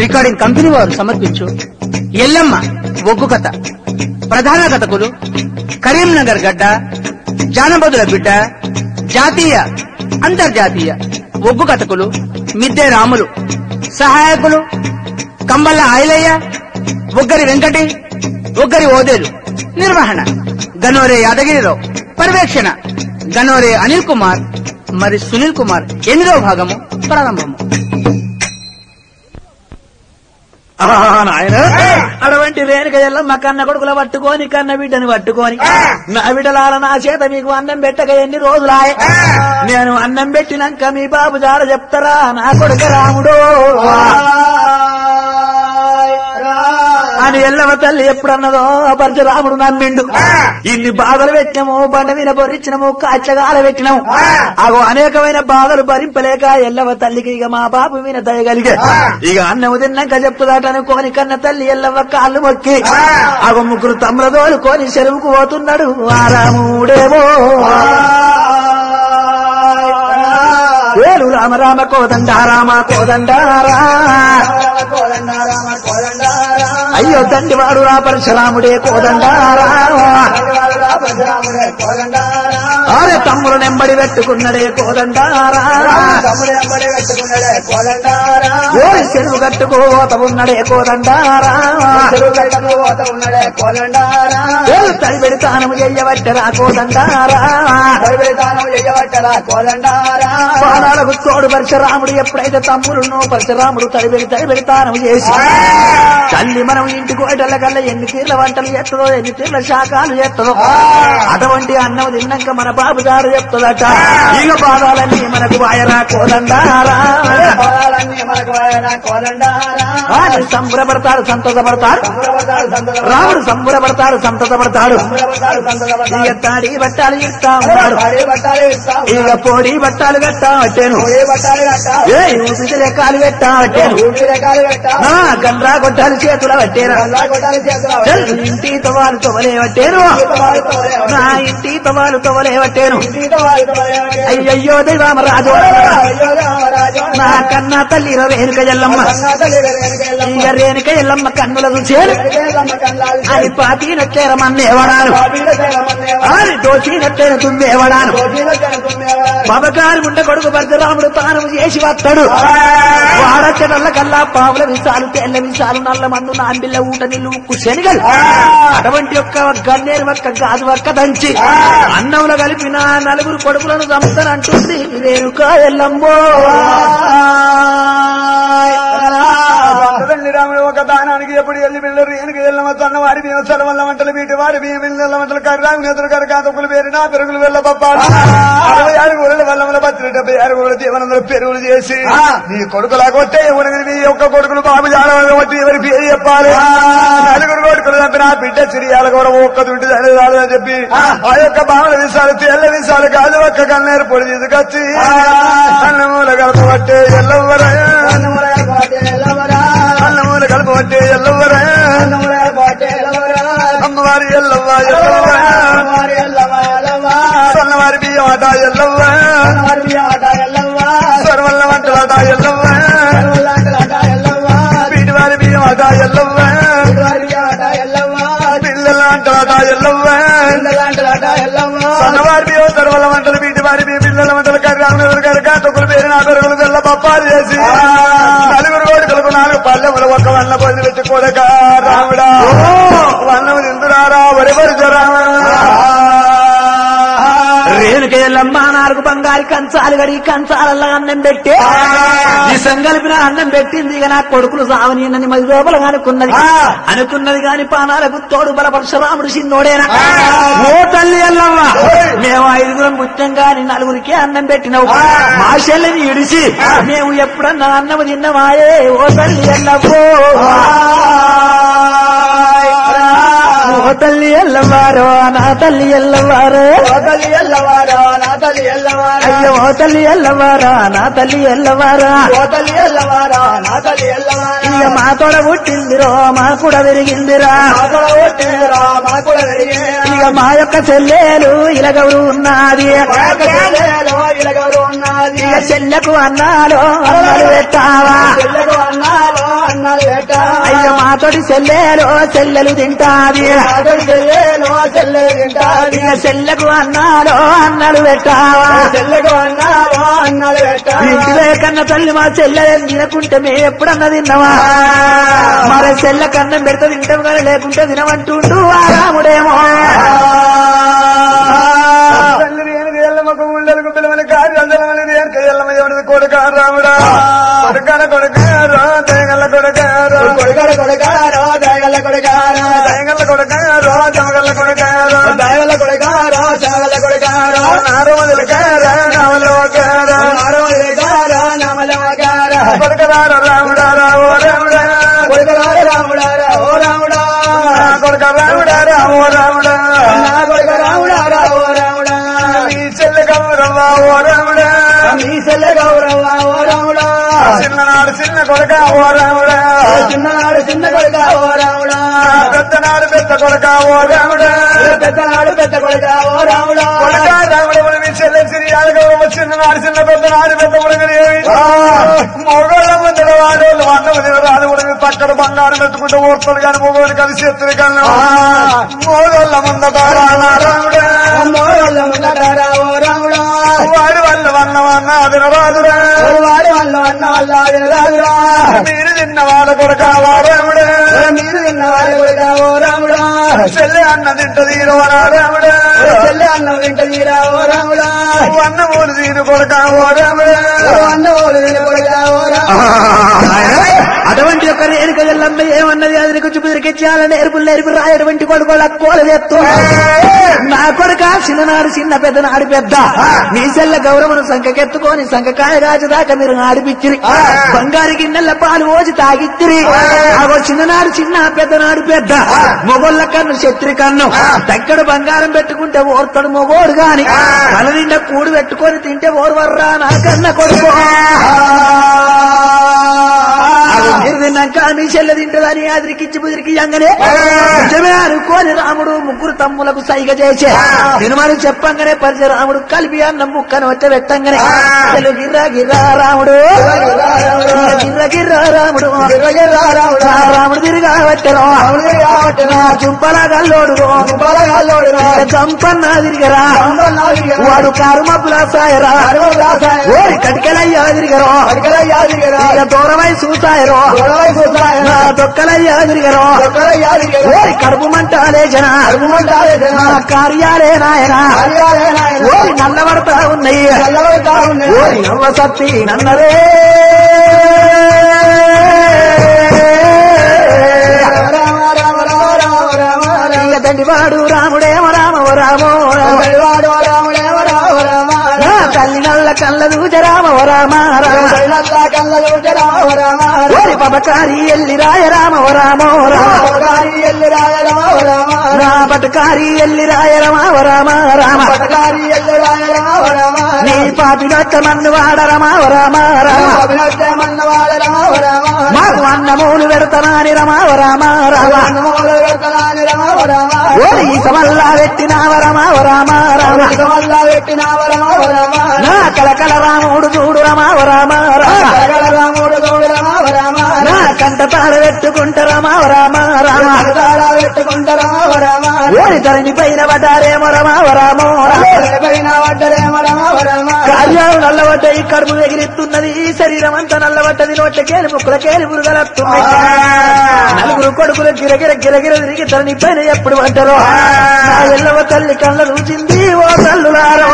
Recording company వారు సమర్పించు ఎల్లమ్మ ఒగ్గు కథ ప్రధాన కథకులు కరీంనగర్ గడ్డ జానపదుల బిడ్డ జాతీయ అంతర్జాతీయ ఒగ్గు కథకులు మిద్దె రాములు సహాయకులు కంబల్ల ఆయలయ్య ఒగ్గరి వెంకటి ఒగ్గరి ఓదేలు నిర్వహణ గనోరే యాదగిరిరావు పర్యవేక్షణ గనోరే అనిల్ కుమార్ మరి సునీల్ కుమార్ ఎనిమిదవ భాగము ప్రారంభము నాయన అటువంటి రేణుక ఎల్లమ్మ కన్న కొడుకుల పట్టుకొని కన్న బిడ్డని పట్టుకొని నా బిడ్డలాల నా చేత మీకు అన్నం పెట్టక ఎన్ని రోజులాయ నేను అన్నం పెట్టినాక మీ బాబు జాడ చెప్తారా నా కొడుక రాముడు అని ఎల్లమ్మ తల్లి ఎప్పుడన్నదో పరశురాముడు నమ్మిండు ఇన్ని బాధలు పెట్టినాము బండ మీద బొర్రిచ్చినాము కాచగాల పెట్టినాము అగో అనేకమైన బాధలు భరింపలేక ఎల్లవ తల్లికి ఇక మా బాబు మీద దయగలిగే ఇక అన్నము తిన్నాక చెప్తుందట అనుకోని కన్న తల్లి ఎల్లవ కాళ్ళు మొక్కి అగో ముగ్గురు తమ్ములదోలు కోని చెరువుకు పోతున్నాడు ఆ రాముడేమో వేలు రామ రామ కోదండ రామ కోదండారా అయ్యో తండ్రివాడు రా పరశురాముడే కోదండారా ఆరే తమ్ముడు నెంబడి పెట్టుకున్నడే కోదండారా ఓరి చెరువు కట్టుకోత ఉన్నడే కోదండారా ఏలు తడి పెడతానము చెయ్యబట్టరా కోదండారా పాదాలకు తోడు పరశురాముడు ఎప్పుడైతే తమ్ముడున్నో పరశురాముడు తడిబెడి తడిబెడి తానం చేసి తల్లి మనం ఇంటికి పోయేటల్ల కల్లా ఎన్ని తీర్ల వంటలు చేస్తుందో ఎన్ని తీర్ల శాఖలు చేస్తుందో అటువంటి అన్నం తిన్నాక మన బాబు గారు చెప్తుందట ఇక బాధాలన్నీ మనకు వాయరా కోదండారా ఆయన సంబరపడతాడు సంతోషపడతాడు రాముడు సంబరపడతాడు సంతోషపడతాడు ఇక తాడి బట్టాలు ఇస్తా ఉన్నాడు ఇక పొడి బట్టాలు కట్టా అట్టేను ఏ ఊపిరి లెక్కాలు పెట్టా అట్టేను నా గండ్రా గొడ్డాలు చేతుల పట్టేరా ఇంటి తవాలు తొవలే పట్టేను నా ఇంటి తవాలు తొవలే పట్టేను అయ్యయ్యో దైవామ రాజు నా కన్నా తల్లి రేణుక ఎల్లమ్మ ఇక రేణుక ఎల్లమ్మ కన్నుల చూసేరు అది పాతినట్టేరమన్నేవడాను అది దోచినట్టేర తుమ్మేవడాను బాబగారి ఉండ కొడుకు భద్రరాముడు తానము చేసి వస్తాడు వాడచ్చడల్ల కల్లా పావుల విసాలు తెల్ల విసాలు నల్ల మందు నాంబిల్ల ఊట నీళ్ళు ఉక్కు శనిగలు అటువంటి యొక్క గన్నేరు ఒక్క గాజు ఒక్క దంచి అన్నంలో కలిపిన నలుగురు కొడుకులను చంపుతానంటుంది రేణుక ఎల్లమ్మో తల్లి రాముడు ఒక దానానికి ఎప్పుడు ఎల్లి పిల్లలు ఎనుక ఎల్లమ తన్న వాడి బియ్యం సలవల్ల వంటలు వీటి వాడి బియ్యం వెళ్ళిన వంటలు కర్రామి నెదురు కర కాతకులు పేరు నా పెరుగులు వెళ్ళ పప్పాలు అరవై ఆరు ఊళ్ళ వల్లముల పత్రి డెబ్బై ఆరు ఊళ్ళ దీవనందరూ పెరుగులు చేసి నీ కొడుకులా కొట్టే ఎవరికి నీ యొక్క కొడుకులు బాబు జాడవని కొట్టి ఎవరి పేరు చెప్పాలి నలుగురు కొడుకులు చంపిన ఆ బిడ్డ సిరియాల కూడా ఒక్క దుడ్డు రాదు అని చెప్పి ఆ యొక్క బావల విషయాలు తెల్ల విషయాలు కాదు ఒక్క కన్నేరు పొడి తీసుకొచ్చి అన్నమూల కలపబట్టే ఎల్లవరా అన్నమూల కలపబట్టే ఎల్లవరా అమ్మవారి ఎల్లవ్వ ఎల్లవ్వ సన్నవారి బియ్యం అట ఎల్లవ్వ సర్వల్ల వంటలట ఎల్లవ్వ పీటివారి బియ్యం అట ఎల్లవ్వ పిల్లల వంటలట ఎల్లవ్వ సన్నవారి బియ్యం సర్వల్ల వంటలు పీటివారి బియ్యం పిల్లల వంటలు కర్రీ కరక తొక్కులు పేరు నా పెరుగులు తెల్ల పప్పాలు చేసి నలుగురు కోడికలకు నాలుగు పల్లెములు ఒక వల్ల పొంది పెట్టి కొడక రాముడా వన్నము తిందురారా వరి రేణుక ఎల్లమ్మ నాలుగు బంగారు కంచాలు గడిగి కంచాలల్లో అన్నం పెట్టి నిసం కలిపిన అన్నం పెట్టింది ఇక నా కొడుకులు సావని నన్ను మది లోపల అనుకున్నది అనుకున్నది కాని పానాలకు తోడు బల పరశురాముడు చిన్నోడేనా ఓ తల్లి ఎల్లమ్మ మేము ఐదుగురం పుట్టాం గాని నలుగురికి అన్నం పెట్టినావు మా చెల్లిని ఇడిచి మేము ఎప్పుడన్నా అన్నం తిన్నమాయే ఓ తల్లి ఎల్లమ్మో ఓ తల్లి ఎల్లవారో నా తల్లి ఎల్లవారో అయ్యో ఓ తల్లి ఎల్లవారా నా తల్లి ఎల్లవారా ఇక మా తోడ పుట్టిందిరో మా కూడా పెరిగిందిరా ఇక మా యొక్క చెల్లెలు ఇలగౌరు ఉన్నది ఇక చెల్లెకు అన్నాలో అన్నలు పెట్టావా అన్నాడు పెట్ట అయ్య మాతోటి సెల్లేలో సెల్లెలు తింటాది అతడు చెల్లెలు చెల్లెలు తింటాది ఇక సెల్లకు అన్నాలో అన్నాడు పెట్టావా చెల్లెకు అన్నాడు అన్నాడు పెట్ట ఇంటిలో కన్న తల్లి మా చెల్లెలు తినకుంటే మేము ఎప్పుడన్నా తిన్నావా మరి చెల్ల కన్నం పెడితే తింటాం కానీ లేకుంటే తినమంటుంటూ ఆ రాముడేమో తల్లి రేణుక ఎల్లమ్మకు ఉండలకు పిల్లమని కార్యాలమని రేణుక ఎల్లమ్మ ఎవరిది కొడుక రాముడా కొడుకాన కొడుకారో తేగల్ల కొడుకారో కొడుకాడు కొడుకారో దయగల్ల కొడుకారో తేగల్ల కొడుకారో జమగల్ల కొడుకారో దయగల్ల కొడుకారో చగల్ల కొడుకారో నారో మొదలుకారా నావలో కారా ఆరో ఎగారో నమలగారో కొడుకరారో రాముడా రావో రాముడా కొడుకరాడు రాముడారా ఓ రాముడా కొడుక రాముడా రావో రాముడా నా కొడుక రాముడారా ఓ రాముడా నీ చెల్లె గౌరవ ఓ రాముడా మీ చెల్లె గౌరవ ఓ రాముడా చిన్ననాడు చిన్న కొడుక ఓ రాముడా చిన్ననాడు చిన్న కొడుక ఓ రాముడా పెద్దనాడు పెద్ద కొడుక ఓ రాముడా పెద్దనాడు పెద్ద కొడుక ఓ రాముడా కొడుక రాముడు మీ చెల్లె సిరి గౌరవ చిన్ననాడు చిన్న పెద్దనాడు పెద్ద కొడుకుని మొగోళ్ళ ముందర వాడోళ్ళు వంద రాదు ఉడికి పక్కన బంగారం ఎత్తుకుంటూ ఓర్తాడు కానీ మొగోడు కలిసి ఎత్తుడు కన్నా మోగోళ్ళ ముందట రాముడా మోరల్ల ముందటారా ఓ రాముడా వాడి వల్ల వన్నవన్న అది రాదురా వాడి వల్ల అన్న వల్ల ఆయన రాదురా మీరు తిన్న వాళ్ళ కొడుక రాముడే మీరు తిన్న వాడి కొడుక ఓ రాముడా చెల్లె అన్న తింట తీరవరా రాముడే చెల్లె అన్నం తింట తీరా ఓ రాముడా అన్న మూడు తీరు కొడుక ఓ రాముడే అన్న ఓడి తిన కొడుక ఓ రాముడా అటువంటి ఒక రేణుక ఎల్లమ్మ ఏమన్నది అది కొంచెం బుదిరికిచ్చాలని నేర్పులు నేర్పి రాయటువంటి కొడుకోళ్ళ కోలదెత్తు నా కొడుక చిన్ననాడు చిన్న పెద్ద నాడు పెద్ద మీ సెల్ల గౌరవను సంఖకెత్తుకొని సంఖకాయ రాజదాకా మీరు ఆడిపిచ్చిరి బంగారు గిన్నెల పాలు పోసి తాగిత్తిరి అగో చిన్ననాడు చిన్న పెద్దనాడు పెద్ద మొగోళ్ళ కన్ను శత్రి కన్ను దగ్గర బంగారం పెట్టుకుంటే ఓర్తడు మొగోడు గాని తల నిండా కూడు పెట్టుకొని తింటే ఓర్వర్రా నా కన్న కొడుకు అది మీరు తిన్నాక మీ చెల్లె తింటదని అదిరికిచ్చి బుదిరికి అంగనే నిజమే అనుకోని రాముడు ముగ్గురు తమ్ములకు సైగ చేసే తినుమని చెప్పంగానే పరిచయ రాముడు కలిపి అన్న ముక్కను వచ్చే పెట్టంగానే చెల్లు గిర్రా గిర్రా రాముడు గిర్ర గిర్రా రాముడు రాముడా ఆ రాముడు తిరిగా వచ్చారు చుంపలా గల్లోడు చంపన్నా తిరిగరా వాడు కారు మబ్బులా సాయరా ఓరి కటికలయ్యా తిరిగరు ఇక దూరమై చూసాయరు నా దొక్కలయ్యా తిరిగరు ఓరి కడుపు మంట లేచన నా కార్యాలే నాయన ఓరి నల్లబడతా ఉన్నాయి ఓరి నవ్వ సత్తి నన్నరే ఇక తండ్రివాడు రాముడేమో రామో రామో నా తల్లి నల్ల కళ్ళ దూచ రామో రామ రామ ఓరి పబకారి ఎల్లి రాయ రామో రామో రామ నా పటకారి ఎల్లి రాయ రమా రామ రామ నీ పాపినొక్క మన్ను వాడ రమా రామ రామ మాకు అన్నమూలు పెడతనాని రమా రామ రామ ఓరి సమల్లా పెట్టినావ రమా రామ రామ నా కలకల రాముడు చూడు రమా రామ రామ నా కంట తాడ పెట్టుకుంట రమా రామ రామ ఓరి ధరణి పైన పడ్డారేమో రమా రామో రామ కార్యాలు నల్లబడ్డాయి కడుపు ఎగిరిస్తున్నది ఈ శరీరం అంతా నల్లబడ్డది నోట్లకేలి ముక్కులకేలి పురుగలత్తున్నాయి నలుగురు కొడుకులు గిరగిర గిరగిర తిరిగి తనని పైన ఎప్పుడు పడ్డారో నా ఎల్లవ తల్లి కళ్ళ రుచింది ఓ తల్లులారో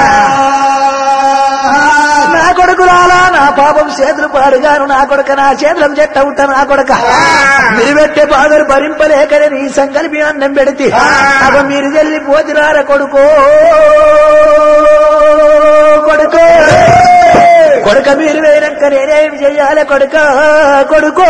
నా కొడుకులాలా నా పాపం చేతులు పాడుగాను నా కొడుక నా చేతులం చెట్ట ఉంటా నా కొడుక మీరు పెట్టే బాధలు భరింపలేకనే నీ సంకల్పి అన్నం పెడితే అవ మీరు వెళ్ళి పోతిరార కొడుకో కొడుకో కొడుక మీరు వేయనక్క నేనేమి చెయ్యాలి కొడుక కొడుకో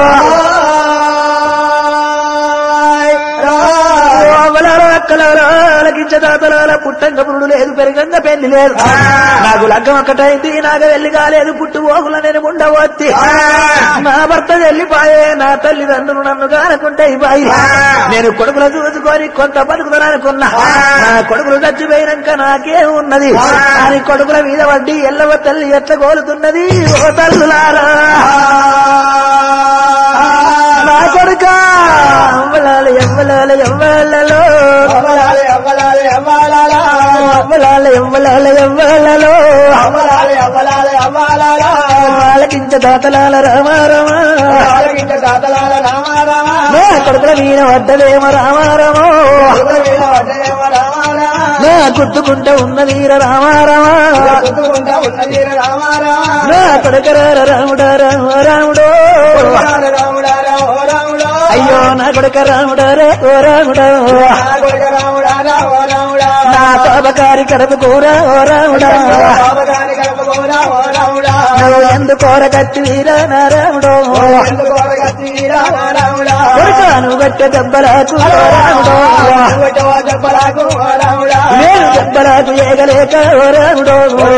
అవ్వలారా అక్కలారా అలకించ తాతలాల పుట్టంగ పురుడు లేదు పెరగంగ పెళ్లి లేదు నాకు లగ్గం ఒక్కటైంది నాకు వెళ్ళి కాలేదు పుట్టు ఓగుల నేను ఉండవచ్చి నా భర్త వెళ్ళిపోయే నా తల్లిదండ్రులు నన్ను కానుకుంటే ఇవ్వాలి నేను కొడుకులు చూసుకొని కొంత బతుకుతాను అనుకున్నా నా కొడుకులు చచ్చిపోయినాక నాకే ఉన్నది అని కొడుకుల మీద వడ్డీ ఎల్లవ తల్లి ఎట్ల కోలుతున్నది ఓ తల్లులారా కొడుక అవ్వలాలి ఎవ్వలాలి ఎవ్వలలో అవ్వలాలి అవ్వలాలి అవ్వాలాలా అవ్వలాలి ఎవ్వలాలి ఎవ్వలలో అవ్వలాలి అవ్వలాలి అవ్వాలాలా వాళ్ళకించ దాతలాల రామారమా ఆలకించ దాతలాల రామారామా నా కొడుకుల వీణ వడ్డలేమ రామారమో వీణ వడ్డేమ రామారామా నా గుర్తుకుంట ఉన్న వీర రామారమా గుర్తుకుంటా ఉన్నది రామారామా నా కొడుకరార రాముడా రామ రాముడో రాముడా రాముడా రామ రాముడా అయ్యో నా కొడుక రాముడా రే ఓ రాముడా నా కొడుక రాముడా రామ రాముడా నా తోబకారి కడప కూర ఓ రాముడా బాబగారి కలుపుకోరా ఓ రాముడా నువ్వు ఎందుకోర కత్తి వీరా నా రాముడో ఎందుకు కొరగత్తి రామ రాముడా కొడుక నువ్వు గట్ట దెబ్బలకు ఓ రాముడో కొట్టవా చెప్పరాకు ఓ రాముడా నేను దెబ్బలకు ఏగలేక ఓ రాముడో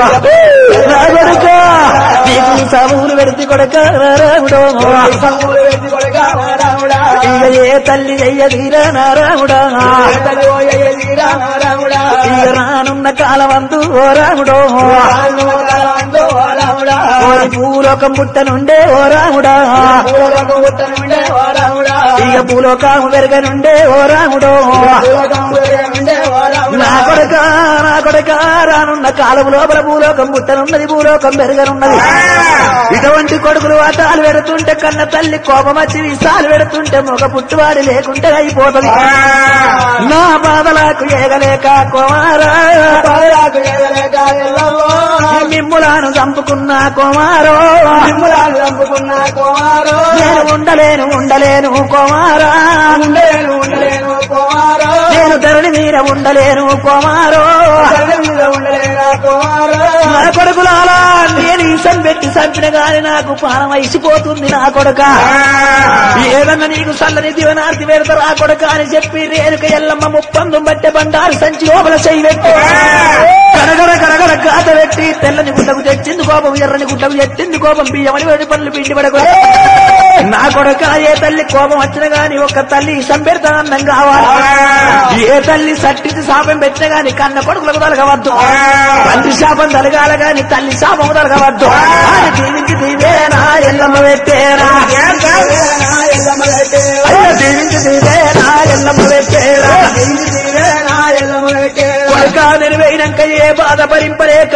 నా కొడుక నీకు ఈ సాములు పెడితే కొడక ఓ రాముడో సంపూలు వెతి కొడుక ఓ రాముడా ఇక ఏ తల్లి చెయ్యదీరా నా రాముడా తల్లి ఓ ఎయ్యి రామ రాముడా ఇక రానున్న కాలమందు ఓ రాముడో రాను కాలంతో ఓ రాముడా ఓరి భూలోకం పుట్టనుండే ఓ రాముడా పూలకం ఉత్తరముండే ఓ రాముడా ఇక భూలోకము పెరగనుండే ఓ రాముడో పూలకం ఉండే ఓ రాముడా నా కొడక నా కొడక రానున్న కాలం లోపల భూలోకం పుట్టనున్నది భూలోకం పెరగనున్నది ఇటువంటి కొడుకులు వాటాలు పెడుతుంటే కన్న తల్లి కోపం వచ్చి విసాలు పెడుతుంటే మొగ పుట్టువాడి లేకుంటే అయిపోతుంది నా బాధలకు ఏగలేక కుమారా పాదరాకు ఎగలేక ఎల్లవో మిమ్ములను చంపుకున్న కుమారో నిమ్ములాలు చంపుకున్న కుమారో నేను ఉండలేను ఉండలేను కుమారా ఉండలేను ఉండలేను కుమారో నేను ధరణి మీద ఉండలేను కుమారో తల్లి మీద ఉండలేనా కుమారో నా కొడుకులాలా నేను ఇసం పెట్టి చంపిన గాని నాకు ప్రాణం అయిసిపోతుంది నా కొడుక ఏదన్నా నీకు చల్లని దివనార్తి పెడతారు ఆ కొడుక అని చెప్పి రేణుక ఎల్లమ్మ ముప్పందు బట్టె బండారు సంచి లోపల చెయ్యి పెట్టి కరగర కరగర గాత పెట్టి తెల్లని గుడ్డకు తెచ్చింది కోపం ఎర్రని గుడ్డకు ఎత్తింది కోపం బియ్యమని వేడి పనులు పిండి పడకు నా కొడుక ఏ తల్లి కోపం వచ్చిన గాని ఒక తల్లి ఇసం పెడతా అన్నం కావాలి ఏ తల్లి సట్టిది శాపం పెట్టిన గాని కన్న కొడుకులకు తలగవద్దు తండ్రి శాపం తలగాల గాని తల్లి శాపం తలగవద్దు అని దీవించి దీవేనా ఎల్లమ్మ పెట్టేనా ఎల్లమ్మ పెట్టే అయ్యో దీవించి దీవేనా ఎల్లమ్మ పెట్టేనా నా ఎల్లమ్మ పెట్టే కొడుక నెరవేరినాక ఏ బాధ భరింపలేక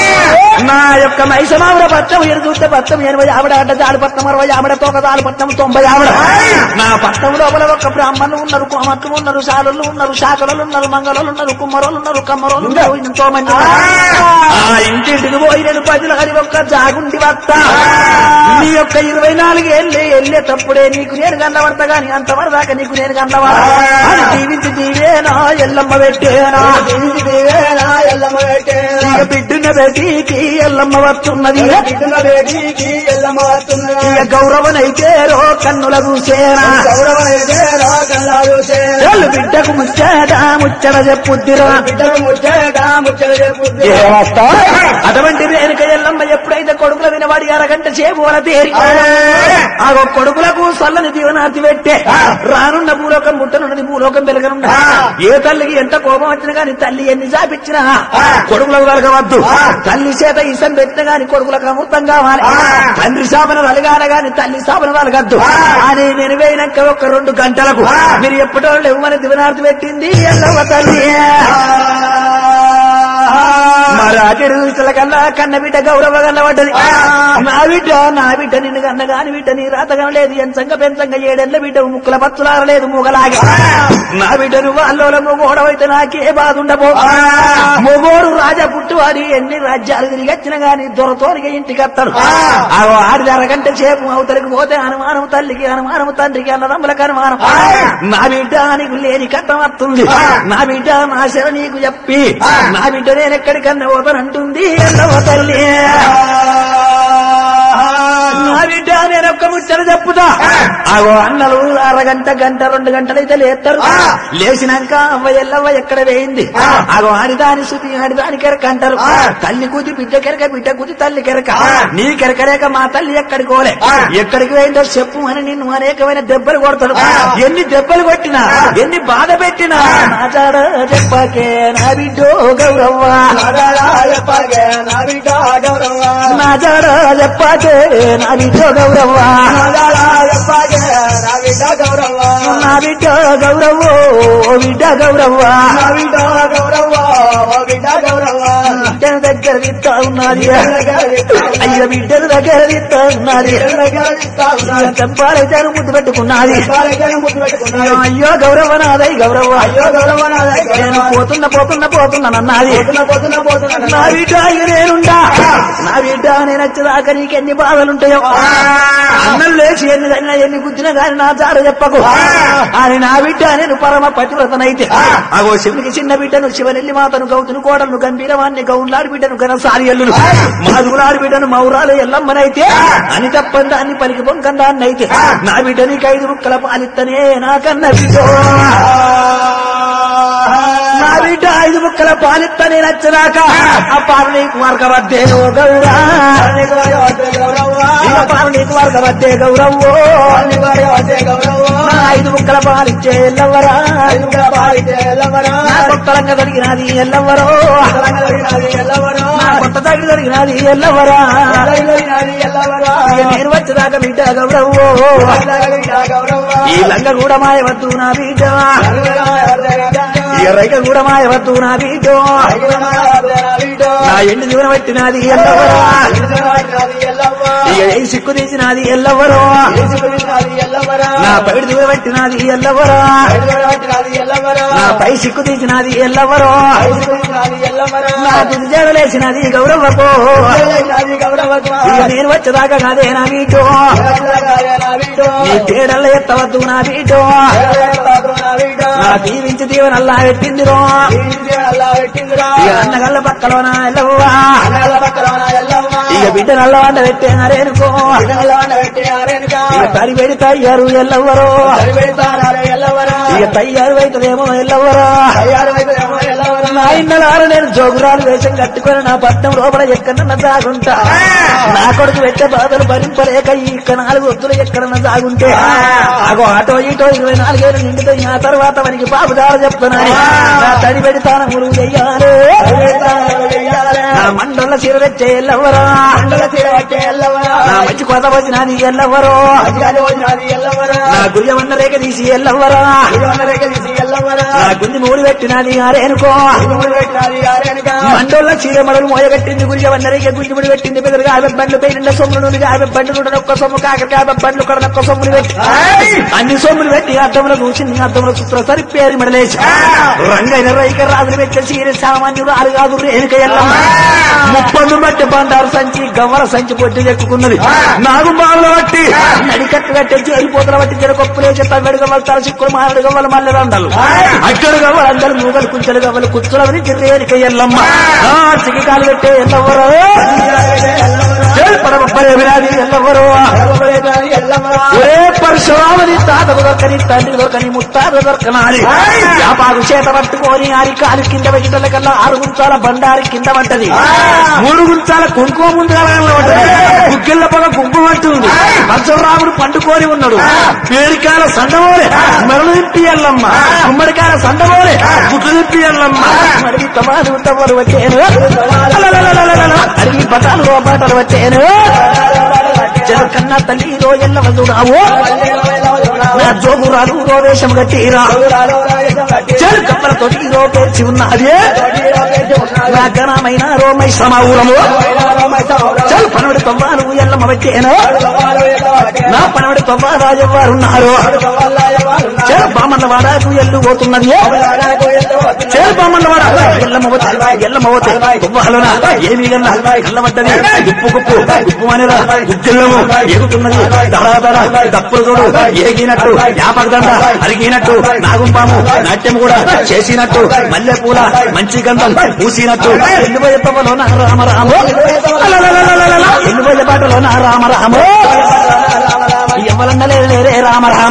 నా యొక్క మైసమావిడ పట్టం ఎరుగుతే పట్టం ఎనభై ఆవిడ అడ్డ జాడు పట్టం అరవై ఆవిడ తోక దాడు పట్టం తొంభై ఆవిడ నా పట్టం లోపల ఒక బ్రాహ్మణులు ఉన్నారు కోమట్లు ఉన్నారు శాలులు ఉన్నారు శాఖలు ఉన్నారు మంగళలు ఉన్నారు కుమ్మరోలు ఉన్నారు కమ్మరోలు ఉన్నారు ఎంతో మంది ఆ ఇంటింటికి పోయి నేను పదిల హరి ఒక్క జాగుండి వస్తా నీ యొక్క ఇరవై నాలుగు ఏళ్ళే వెళ్ళేటప్పుడే నీకు నేను కన్నబడతా గాని అంతవరదాకా నీకు నేను కన్నవాడా అని దీవించి దీవేనా ఎల్లమ్మ పెట్టేనా ఇంటి నా ఎల్లమ్మ పెట్టే ఇక బిడ్డున బేటీకి ఎల్లమ్మ వస్తున్నది ఇటున్న బేటీకి ఎల్లమ్మ వస్తున్నా ఇక గౌరవనైతే రో కన్నుల చూసేనా గౌరవైతే రా కల్లాలు వాళ్ళు బిడ్డకు ముచ్చట ముచ్చట చెప్పుద్దిరా బిడ్డకు ముచ్చట ముచ్చట చెప్పుద్ది అటువంటి రేణుక ఎల్లమ్మ ఎప్పుడైతే కొడుకుల వినవాడి అరగంట సేపు వల తేరి ఆ కొడుకులకు సల్లని దీవనార్తి పెట్టే రానున్న భూలోకం పుట్టనున్నది భూలోకం వెలగనున్న ఏ తల్లికి ఎంత కోపం వచ్చినా గాని తల్లి ఎన్ని చాపిచ్చినా కొడుకులకు కలగవద్దు తల్లి చేత ఇసం పెట్టిన గాని కొడుకులకు అమృతం కావాలి తండ్రి శాపన కలగాల గాని తల్లి శాపన కలగద్దు అని నేను వేయినాక ఒక రెండు గంటలకు మీరు ఎప్పటో ఇవ్వమని దివనార్తి పెట్టింది ఎల్లమ్మ తల్లి మరాజరుల కల్లా కన్న బిడ్డ గౌరవ కన్నబడ్డది నా బిడ్డ నా బిడ్డ నిన్ను కన్న గాని బిడ్డ నీ రాత కనలేదు ఎంచంగ పెంచంగ ఏడెళ్ళ బిడ్డ ముక్కుల పచ్చులారలేదు మూగలాగా నా బిడ్డ నువ్వు అల్లోల మొగోడవైతే నాకే బాధ ఉండబో మొగోడు రాజా పుట్టువాడి ఎన్ని రాజ్యాలు తిరిగి వచ్చిన గాని దొరతోనిగా ఇంటికి వస్తాడు ఆ ఆడి అరగంట సేపు అవతలికి పోతే అనుమానం తల్లికి అనుమానం తండ్రికి అన్నదమ్ములకు అనుమానం నా బిడ్డ నీకు లేని కట్టం వస్తుంది నా బిడ్డ నా శర నీకు చెప్పి నా బిడ్డ నేను ఎక్కడికన్నా పోతానంటుంది ఎల్లవ తల్లి నా బిడ్డ నేను ఒక్క ముచ్చట చెప్పుతా అగో అన్నలు అరగంట గంట రెండు గంటలైతే లేస్తారు లేచినాక అవ్వ ఎల్లవ్వ ఎక్కడ వేయింది అగో ఆడిదాని శుతి ఆడిదాని కెరక అంటారు తల్లి కూతి బిడ్డ కెరక బిడ్డ కూతి తల్లి కెరక నీ కెరకరేక మా తల్లి ఎక్కడికి పోలే ఎక్కడికి పోయిందో చెప్పు అని నిన్ను అనేకమైన దెబ్బలు కొడతాడు ఎన్ని దెబ్బలు కొట్టినా ఎన్ని బాధ పెట్టినా నా చాడ చెప్పకే నా బిడ్డో గౌరవ్వ చెప్పగే నా బిడ్డ గౌరవ నా చాడ చెప్పకే నా బిడ్డో గౌరవ్వ చెప్పగే నా బిడ్డ గౌరవ బిడ్డ గౌరవ బిడ్డను దగ్గర తిత్తా ఉన్నది అయ్య బిడ్డను దగ్గర తిత్తా ఉన్నది చంపాలైతే ముద్దు పెట్టుకున్నది అయ్యో గౌరవ నాదై గౌరవ నేను పోతున్న పోతున్న పోతున్నానన్నది నా బిడ్డ ఇక నేనుండా నా బిడ్డ నేను వచ్చేదాకా నీకు ఎన్ని బాధలుంటాయో అన్నం లేచి ఎన్ని తగినా ఎన్ని గుద్దినా గాని నా జాడ చెప్పకు అని నా బిడ్డ నేను పరమ పతివ్రతనైతే అగో శివునికి చిన్న బిడ్డను శివనెల్లి మాతను గౌతును కోడలను గంభీరవాన్ని గౌన్లాడి బిడ్డను ఘనసారి ఎల్లును మాదుగులాడి బిడ్డను మౌరాలు ఎల్లమ్మనైతే అని తప్పని దాన్ని పలికి పొంకందాన్ని అయితే నా బిడ్డ నీకు ఐదు ముక్కల పాలిత్తనే నాకన్న బిడ్డ నా బిడ్డ ఐదు ముక్కల పాలిత్తనే నచ్చదాక ఆ పాలు నీకు మార్గవద్దే ఓ గౌరా ఇక పాలు నీకు మార్గవద్దే గౌరవ్వో నా ఐదు ముక్కల పాలిచ్చే ఎల్లవరా నా కొత్తలంగా దొరికినది ఎల్లవరో నా కొత్త తగ్గి దొరికినది ఎల్లవరా ఇక నేను వచ్చేదాకా బిడ్డ గౌరవ్వో ఈ లంగ కూడా మాయవద్దు నా బిడ్డ ఈ రైక కూడా మాయవద్దు నా బిడ్డ నా ఎండు జీవన పెట్టినది ఎల్లవరా ఇక ఏ సిక్కు తీసినది ఎల్లవరో నా పైడి దూర పెట్టినది ఎల్లవరా నా పై సిక్కు తీసినది ఎల్లవరో నా తుది జడలేసినది గౌరవకో ఇక నేను వచ్చేదాకా కాదే నా వీటో నీ తేడల్ల ఎత్తవద్దు నా వీటో నా దీవించి దీవనల్లా పెట్టిందిరో ఇక అన్నగల్ల పక్కలోన ఎల్లవ్వా ఇక బిడ్డ నల్ల వంట పెట్టేనారేనుకో ఇక తడి పెడతాయ్యారు ఎల్లవ్వరో ఇక తయ్యారు అవుతుందేమో ఎల్లవ్వరో నా ఇన్నలార నేను జోగురాలు వేషం కట్టుకొని నా పట్నం లోపల ఎక్కడన్నా దాగుంటా నా కొడుకు పెట్టే బాధలు భరింపలేక ఈ ఇక్క నాలుగు వద్దులు ఎక్కడన్నా దాగుంటే అగో అటో ఇటో ఇరవై నాలుగేళ్ళు నిండుతాయి ఆ తర్వాత మనకి బాబు దార చెప్తున్నాను నా తడి పెడతాన మురుగు చెయ్యాలి నా మండల చీర తెచ్చే ఎల్లవరా నా మంచి కొత్త వచ్చినది ఎల్లవరో నా గురియవన్న రేఖ తీసి ఎల్లవరా నా గుంది మూడు పెట్టినది ఆరేనుకో మండోళ్ళ చీర మడలు మోయగట్టింది గురియవన్న రేఖ గుంజి ముడి పెట్టింది పెద్దగా యాభై బండ్లు పైన సొమ్ములు నుండి యాభై బండ్లు నుండి ఒక్క సొమ్ము కాకరికి యాభై బండ్లు కూడా ఒక్క సొమ్ములు పెట్టి అన్ని సొమ్ములు పెట్టి అర్థంలో కూర్చుని అర్థంలో సూత్ర సరి పేరు మెడలేసి రంగైన రైక రాజులు పెట్టే చీర సామాన్యుడు అరుగాదు రేణుక ఎల్లమ్మ ముప్పందు బట్టి బండారు సంచి గవ్వల సంచి పొట్టి చెక్కున్నది నాగు బావుల బట్టి నడికట్టు కట్టే చేరిపోతుల బట్టి జరగొప్పులేసి తవ్వెడు గవ్వలు తల చిక్కులు మారడు గవ్వలు మల్లె రండలు అక్కడ గవ్వలు అందరు మూగలు కుంచెలు గవ్వలు కుచ్చుల గురించి రేణుక ఎల్లమ్మ ఆ చికికాలు పెట్టే ఎల్లవరో పడబడే వినాది ఎల్లవరో ఒరే పరశురాముని తాతకు దొరకని తండ్రి దొరకని ముత్తాత దొరకనాలి వ్యాపారు చేత పట్టుకొని ఆరి కాలు కింద పెట్టల కల్లా ఆరు గుంచాల బండారి కింద పడ్డది మూడు గుంచాల కుంకుమ ముందు గుగ్గిళ్ళ పొగ కుంకుమ పట్టుంది పరశురాముడు పండుకొని ఉన్నాడు పేరికాల సండమోలే మరలు తిప్పి ఎల్లమ్మ గుమ్మడికాల సండమోలే గుట్టు తిప్పి ఎల్లమ్మ మరి తమాలు తవ్వలు వచ్చాను అడిగి బటాలు బట్టలు వచ్చాను కన్నా తల్లి రో ఎల్లవ చూడావు నా జోగురాలు రో వేషం కట్టిరా చెరు కప్పలతో రో పేర్చి ఉన్నది నా ఘనమైన రోమై సమావురము చల్ పనవడి తొవ్వాలు ఎల్లమ్మ పెట్టాను నా పనవడి తొవ్వ రాజవ్వారున్నారు చెరు బామన్న వాడాకు ఎల్లు పోతున్నది చెరు బామన్న వాడ ఎల్లమ్మ పోతే ఎల్లమ్మ పోతే తొవ్వాలునా ఏమీ కన్నా కళ్ళబడ్డది గుప్పు గుప్పు గుప్పు అనేదా గుజ్జెల్లము ఎగుతున్నది దడా దడా దప్పులు చూడు ఏగినట్టు యాపకదండ అరిగినట్టు నాగుంపాము నాట్యం కూడా చేసినట్టు మల్లె పూల మంచి గంధం పూసినట్టు ఎల్లుబోయే పవలో నా రామ రాము ఎల్లుబోయే పాటలో నా రామ రాము ఎవరన్న లేరే రామ రామ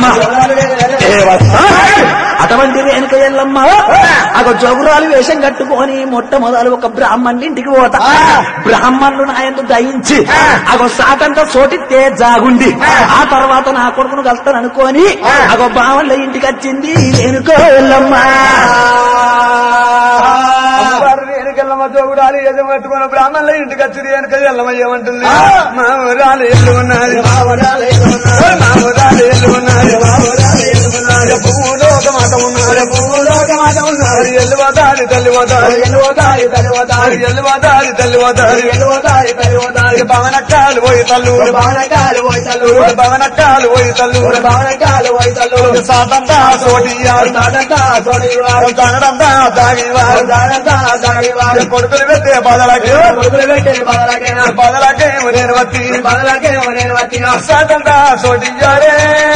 అటువంటి వెనుక ఎల్లమ్మ అగ జోగురాలు వేషం కట్టుకొని మొట్టమొదలు ఒక బ్రాహ్మణుడి ఇంటికి పోతా బ్రాహ్మణులు నాయందు దయించి అగో సాటంతా చోటితే జాగుండి ఆ తర్వాత నా కొడుకును కలుస్తాను అనుకోని అగో బావళ్ళ ఇంటికి వచ్చింది వెనుక ఎల్లమ్మ అమ్మవారు రేణుకెళ్ళమ్మ తోగురాలి ఎదం పట్టుకున్న బ్రాహ్మణుల ఇంటికి వచ్చి వెనక ఎల్లమయ్యమంటుంది మా ఊరాలు ఎల్లు ఉన్నది మా ఊరాలు ఎల్లు ఉన్నది పువ్వులో ఒక మాట ఉన్నది పువ్వులో ఒక మాట ఉన్నది ఎల్లు పోతాది తల్లి పోతాది ఎల్లు పోతాది తల్లి పోతాది ఎల్లు పోతాది తల్లి పోతాది ఎల్లు పోతాది తల్లి పోతాది భవనక్కాలు పోయి తల్లు భవనక్కాలు పోయి తల్లు భవనక్కాలు పోయి తల్లు భవనక్కాలు పోయి తల్లు సాతంతా సోటియారు సాతంతా సోటియారు తనడంతా తాగివారు తనడంతా తాగివారు కొడుకులు పెట్టే బదలకి కొడుకులు పెట్టే బదలకి బదలకే నేను వచ్చి బదలకే నేను వచ్చి సాతంతా సోటియారే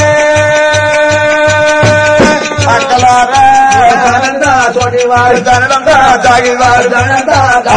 అక్కలారా తనడంతా సోటివారు తనడంతా తాగివారు తనడంతా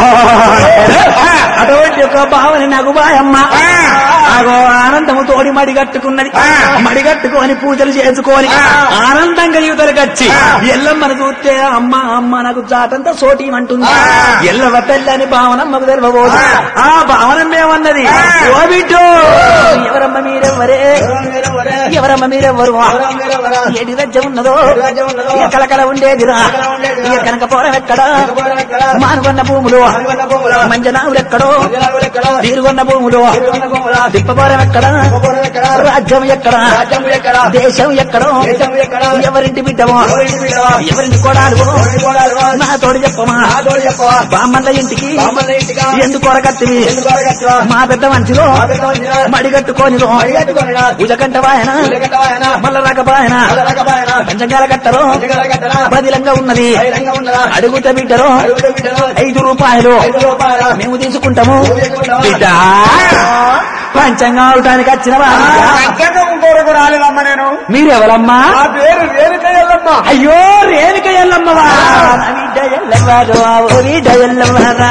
అటువంటి ఒక భావన నాకు బాయమ్మ ఆగో ఆనందము తోడి మడిగట్టుకున్నది మడిగట్టుకొని పూజలు చేసుకొని ఆనందంగా యువతలకు వచ్చి ఎల్లమ్మను చూస్తే అమ్మ అమ్మ నాకు చాటంతా సోటి అంటుంది ఎల్లవ తెల్లని భావనమ్మకు తెలియబోదు ఆ భావనం ఏమన్నది ఓ బిడ్డో ఎవరమ్మ మీరెవరే ఎవరమ్మ మీరెవరు ఏడి రజ్జం ఉన్నదో ఇక కలకల ఉండేదిరా ఇక కనుక పోరం ఎక్కడా మానుగొన్న భూములు మంజనావులు ఎక్కడో తీరుగొన్న భూములు తిప్పబోరం ఎక్కడ రాజ్యం ఎక్కడ దేశం ఎక్కడో ఎవరింటి బిడ్డమో ఎవరింటి కొడాలు నా తోడు చెప్పమా బామ్మల ఇంటికి ఎందుకు కొరకత్తివి మా పెద్ద మంచిలో మడిగట్టుకొని ఉజకంట వాయన మల్ల రకపాయన పంచకాల కట్టరు బదిలంగా ఉన్నది అడుగుట బిడ్డరు ఐదు రూపాయలు మేము తీసుకుంటాము బిడ్డ పంచంగా అవటానికి వచ్చిన వారు పంచంగం కొరకు రాలేదమ్మా నేను మీరెవరమ్మా నా పేరు రేణుక ఎల్లమ్మ అయ్యో రేణుక ఎల్లమ్మవా నా బిడ్డ ఎల్లవారు ఓ బిడ్డ ఎల్లవారా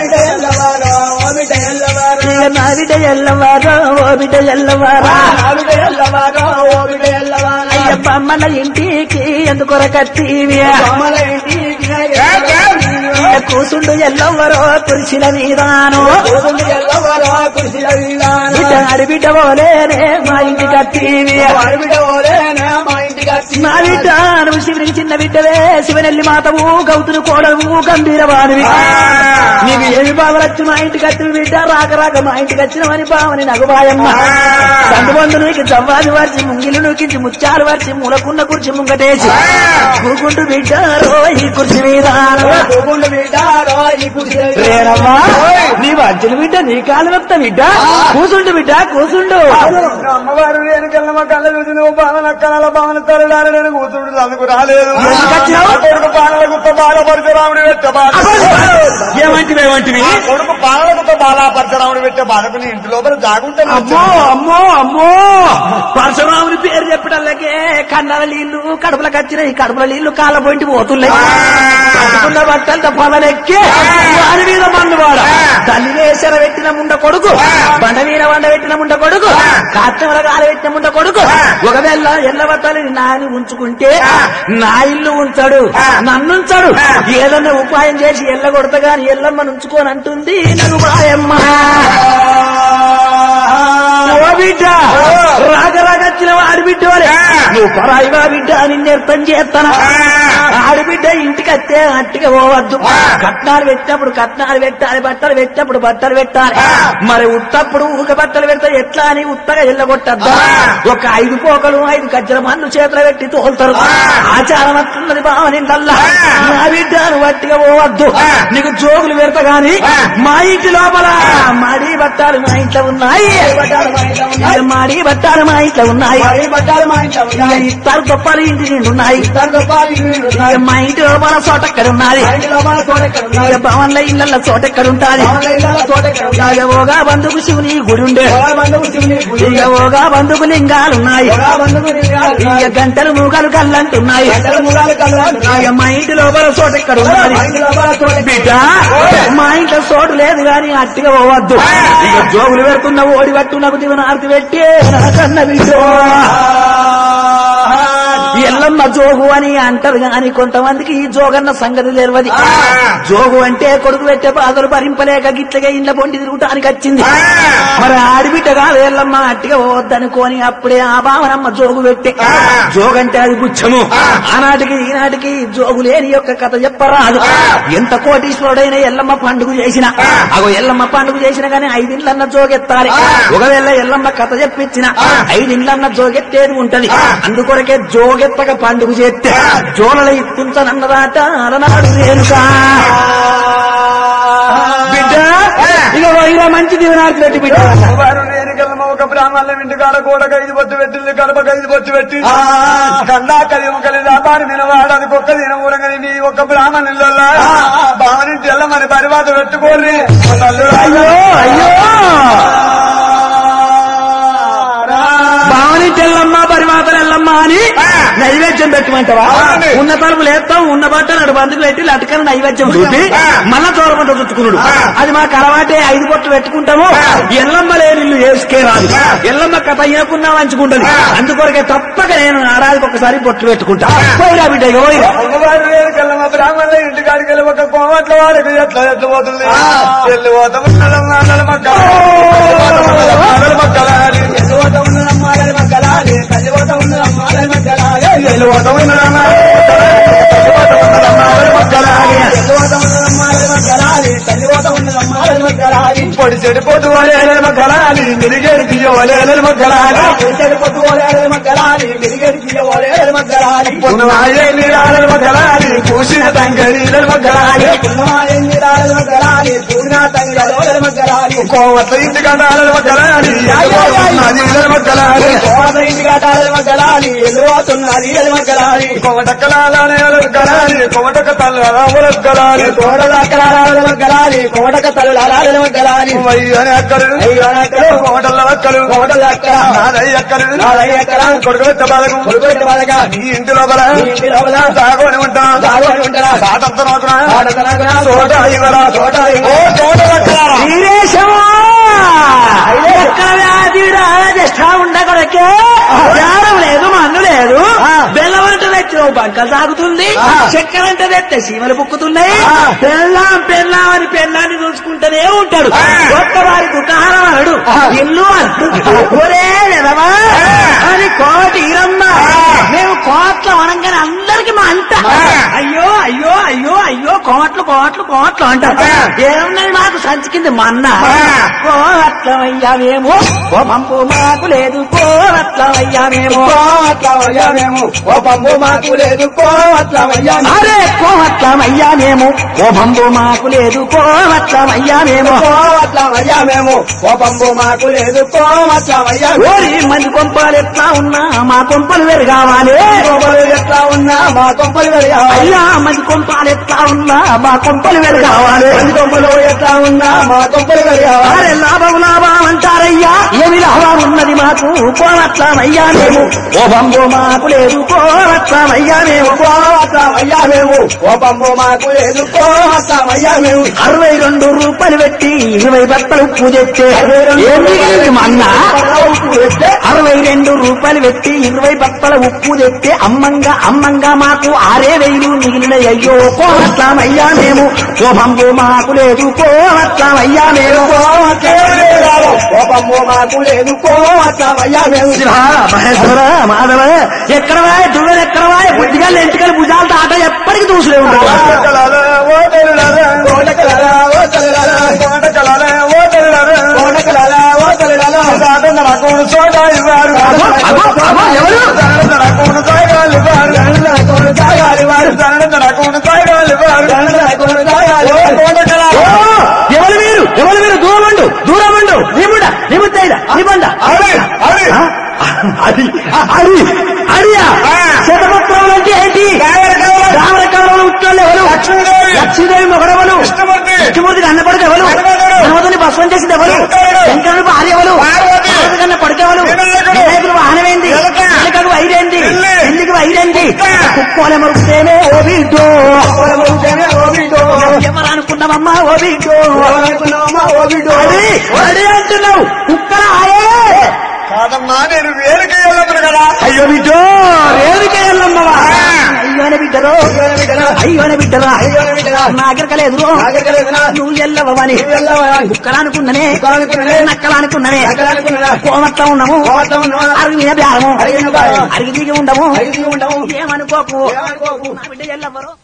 ఇక నా బిడ్డ ఎల్లవారు ఓ బిడ్డ ఎల్లవారా అయ్యప్ప మన ఇంటికి ఎందుకొరకత్తివి ఇక కూసుండు ఎల్లవరో కుర్చీల మీదాను బిడ్డ అడిబిడ్డ పోలేనే మా ఇంటికి అత్తివి నా బిడ్డ నువ్వు శివునికి చిన్న బిడ్డవే శివనెల్లి మాతవు గౌతులు కోడవు గంభీరవాడివి నీకు ఏమి బావలొచ్చు మా ఇంటికి వచ్చిన బిడ్డ రాక రాక మా ఇంటికి వచ్చినవని బావని నగుబాయమ్మ సందుబంధు నీకు జవ్వాది వార్చి ముంగిలు నూకించి ముత్యాలు వార్చి మూలకున్న కుర్చి ముంగటేసి కూకుంటూ బిడ్డ రో ఈ కుర్చీ మీద రేరమ్మా నీ వంచలు బిడ్డ నీ కాలు వస్తా బిడ్డ కూసుండు బిడ్డ కూసుండు అమ్మవారు రేణుకెళ్ళమ్మ కళ్ళ చూసి నువ్వు బాధన కళల బాధన తరడాలి నేను కూతుడు అందుకు రాలేదు ఎందుకు వచ్చినావు? నా కొడుకు బాణల గుత్త బాలపరశురాముడు పెట్టే బాధ ఏమంటివి ఏమంటివి నా కొడుకు బాణల గుత్త బాలపరశురాముడు పెట్టే బాధకు నీ ఇంటి లోపల జాగుంటే అమ్మో అమ్మో అమ్మో పరశురాముని పేరు చెప్పడాలకే కన్నల నీళ్లు కడుపులకు వచ్చినాయి కడుపుల నీళ్లు కాళ్ళ పొంటి పోతున్నాయి కట్టుకున్న బట్టలతో పొలనెక్కి వారి మీద మందువాడ తల్లి వేసర పెట్టిన ముండ కొడుకు బండ మీద వండ పెట్టిన ముండ కొడుకు కాత్తెమల కాల పెట్టిన ముండ కొడుకు ఒకవేళ ఎల్ల బట్టలని నాని ఉంచుకుంటే నా ఇల్లు ఉంచాడు నన్ను ఉంచాడు ఏదన్నా ఉపాయం చేసి ఎల్ల కొడతా గాని ఎల్లమ్మ ఉంచుకోని అంటుంది నాకు బాయమ్మ ఓ బిడ్డ రాగ రాగచ్చిన వాడి బిడ్డ వలె నువ్వు పరాయివా బిడ్డ నిన్నెర్థం చేస్తానా ఆడిబిడ్డ ఇంటికి వస్తే అట్టిగా పోవద్దు కట్నాలు పెట్టినప్పుడు కట్నాలు పెట్టాలి బట్టలు పెట్టినప్పుడు బట్టలు పెట్టాలి మరి ఉత్తప్పుడు ఊక బట్టలు పెడితే ఎట్లా అని ఉత్తగా ఎల్లగొట్టద్దా ఒక ఐదు పోకలు ఐదు గజ్జల మందు చేతులు పెట్టి తోలుతారు ఆచారం అట్లున్నది బావనిందల్లా నా బిడ్డ నువ్వు అట్టిగా పోవద్దు నీకు జోగులు పెడతా గాని మా ఇంటి లోపల మడి బట్టాలు మా ఇంట్లో ఉన్నాయి ఇక మాడి బట్టాలు మా ఇంట్లో ఉన్నాయి ఇక ఇస్తారు గొప్పలు ఇంటి నిండు ఉన్నాయి ఇక మా ఇంటి లోపల చోట ఎక్కడ ఉన్నది ఇక భవన్ల ఇళ్ళ చోట ఎక్కడ ఉంటాది ఇక ఓగా బంధుకు శివుని గుడి ఉండే ఇక ఓగా బంధుకు లింగాలు ఉన్నాయి ఇక గంటలు మూగలు కళ్ళంటున్నాయి ఇక మా ఇంటి లోపల చోట ఎక్కడ ఉన్నది బిడ్డ మా ఇంట్లో చోటు లేదు గాని అట్టిగా పోవద్దు ఇక జోగులు పెడుతున్న ఓడి పట్టు నాకు దివన ఆర్తి పెట్టి నా కన్న బిడ్డ ఎల్లమ్మ జోగు అని అంటారు కానీ కొంతమందికి ఈ జోగన్న సంగతి తెలియదు జోగు అంటే కొడుకు పెట్టే బాధలు భరింపలేక గిట్లగా ఇండ్ల పొండి తిరుగుటానికి వచ్చింది మరి ఆడిబిడ్డ కాదు ఎల్లమ్మ అట్టిగా పోవద్దనుకోని అప్పుడే ఆ భావనమ్మ జోగు పెట్టే జోగంటే అది గుచ్చము ఆనాటికి ఈనాటికి జోగు లేని యొక్క కథ చెప్పరాదు ఎంత కోటీశ్వరుడైన ఎల్లమ్మ పండుగ చేసిన అగో ఎల్లమ్మ పండుగ చేసిన గానీ ఐదిండ్లన్న జోగెత్తాలి ఒకవేళ ఎల్లమ్మ కథ చెప్పించిన ఐదిండ్లన్న జోగెత్తేది ఉంటది అందుకొరకే జోగెత్తక పండుగ చేస్తే జోలల ఇత్తుంచనన్నదాట అలనాడు రేణుకా బిడ్డ ఇక ఇలా మంచి దీవెనార్చి పెట్టి బిడ్డ వారు నేను కలమ ఒక బ్రాహ్మణ ఇంటికాడ కూడా ఐదు బొత్తు పెట్టింది కడప ఐదు బొత్తు పెట్టి కందా కలిమ కలి దాపారి నిలవాడు అది కుక్క దిన ఊరగని నీ ఒక బ్రాహ్మణులలో బావనింటి వెళ్ళమని పరివాత పెట్టుకోర్రి అయ్యో అయ్యో భావని తెల్లమ్మ పరిమాతలు ఎల్లమ్మ అని నైవేద్యం పెట్టమంటావా అవునండి. ఉన్న తలుపులు వేస్తాం ఉన్న బట్టలు అటు బందుకు పెట్టి లటకన నైవేద్యం చూపి మళ్ళా చోరమంట చుట్టుకున్నాడు అది మాకు అలవాటే ఐదు బొట్లు పెట్టుకుంటాము ఎల్లమ్మ లేని ఇల్లు వేసుకే రాదు ఎల్లమ్మ కథ అయ్యకున్నా మంచుకుంటది అందుకొరకే తప్పక నేను ఆడాదికి ఒకసారి బొట్లు పెట్టుకుంటా పోయిరా బిడ్డ ఇక పోయిరా అమ్మవారు నేను కలమ బ్రాహ్మణుల ఇంటికాడికి వెళ్ళి ఒక కోమట్ల వాడికి ఎట్లా ఎట్లా పోతుంది వెళ్ళి పోతాం నల్ల మక్కల నల్ల మక్కల పొడి చెడిపోతు వలేల మక్కలాలి మిరిగేడి తీయవలేల మక్కలాలి పునమాయే నీరాల మక్కలాలి పూసిన తంగరీల మక్కలాలి కోవత ఇంటి కండాల మక్కలాలి నదీల మక్కలాలి కోమటక్కలాల మక్కలాలి కోమటక తల్లాల మక్కలాలి వయ్యని అక్కలు కోమటల్ల అక్కలు నాదయ్య అక్కలు కొడుకు పెట్ట బాధకు నీ ఇంటి లోపల సాగోని ఉంటా సాటంతా నోకునా తోట ఇవ్వరా తోట ఓ తోట అక్కలారా వీరేశమా ఎక్కడ వ్యాధి రాజస్థా ఉండకొడకే జ్ఞానం లేదు మన్ను లేదు బెల్లం అంటే తెచ్చిన బంక సాగుతుంది చక్కెర అంటే తెస్తే సీమలు బుక్కుతున్నాయి పెళ్ళాం పెళ్ళాం అని పెళ్ళాన్ని చూసుకుంటూనే ఉంటాడు ఒక్క వారి దుకాణం అనడు ఇల్లు అంటు ఒరే ఎదవా అని కోటి ఇరమ్మ మేము కోట్ల వనంగానే అందరికి మా అంట అయ్యో అయ్యో అయ్యో అయ్యో కోట్లు కోట్లు కోట్లు అంటారు ఏమున్నది మాకు సంచి కింద మన్న కోట్లమయ్యామేమో ఓ పంపు మాకు లేదు కోట్లమయ్యామేమో అరే కోట్లమయ్యామేమో ఓ పంపు మాకు లేదు కోట్లమయ్యామేమో ఓరి మంది కొంపలు ఎట్లా ఉన్నా మా కొంపలు వేరు కావాలి అయ్యా మంది కొంపలు ఎట్లా ఉన్నా మా కొంపలు వేరు కావాలి అరే లాభం లాభం అంటారయ్యా ఏమి లాభం ఉన్నది మాకు కోవట్లమయ్యా మేము ఓ బంబో మాకు లేదు కోవట్లమయ్యా మేము అరవై రెండు రూపాయలు పెట్టి ఇరవై బట్టలు ఉప్పు తెచ్చే ఏంటి అన్న అరవై రెండు రూపాయలు పెట్టి ఇరవై బట్టల ఉప్పు తెస్తే అమ్మంగా అమ్మంగా మాకు ఆరే వేలు మిగిలిన అయ్యో కోవట్లమయ్యా మేము ఓ బంబో మాకు లేదు కోవట్లమయ్యా మేము శివ, మహేశ్వర మాధవ ఎక్కడ వాయ్ దువ్వెలు ఎక్కడ వాయ్ బుద్ధిగా ఎంటికలు భుజాలతో ఆట ఎప్పటికీ దూసులే ఉంటాడు అగో, అగో, అగో, ఎవరు ఓ, ఎవరు మీరు ఎవరు మీరు దూరమండు దూరమండు నిముడ నిముద్దైద నిబండ అది, అది. అది అది అడియా శతపత్రం అంటే ఏంటి రామరకాలంలో ఉత్తరాలు ఎవరు లక్ష్మీదేవి. లక్ష్మీదేవి మొగడవలు కృష్ణమూర్తి. కృష్ణమూర్తికి అన్నపడితే ఎవరు హనుమంతుడు. హనుమంతుని భస్వం చేసింది ఎవరు శంకరుడు. శంకరుడు భార్య ఎవరు పార్వతి. పార్వతి కన్నా పడికేవలు వినాయకుడు. వినాయకుడు వాహనమేంది ఎలుక. ఎలుకకు వైరేంది పిల్లి. పిల్లికి వైరేంది కుక్క. కుక్కోల మరుస్తేనే ఓ బిడ్డో ఎవరు అనుకున్నామమ్మా ఓ బిడ్డో అది అది అంటున్నావు కుక్కల ఆయే కాదమ్మా నేను వేరుకి వెళ్ళమని అయ్యో బిడ్డో రేణుక ఎల్లమ్మవా అయ్యోనే బిడ్డరో అయ్యోనే బిడ్డరా నాగరికలేదు నువ్వు ఎల్లవని కుక్కలానుకున్ననే నక్కలానుకున్ననే కోమత్త ఉన్నాము అరిగి మీద బేరము అరిగి దిగి ఉండము ఏమనుకోకు నా బిడ్డ ఎల్లవరు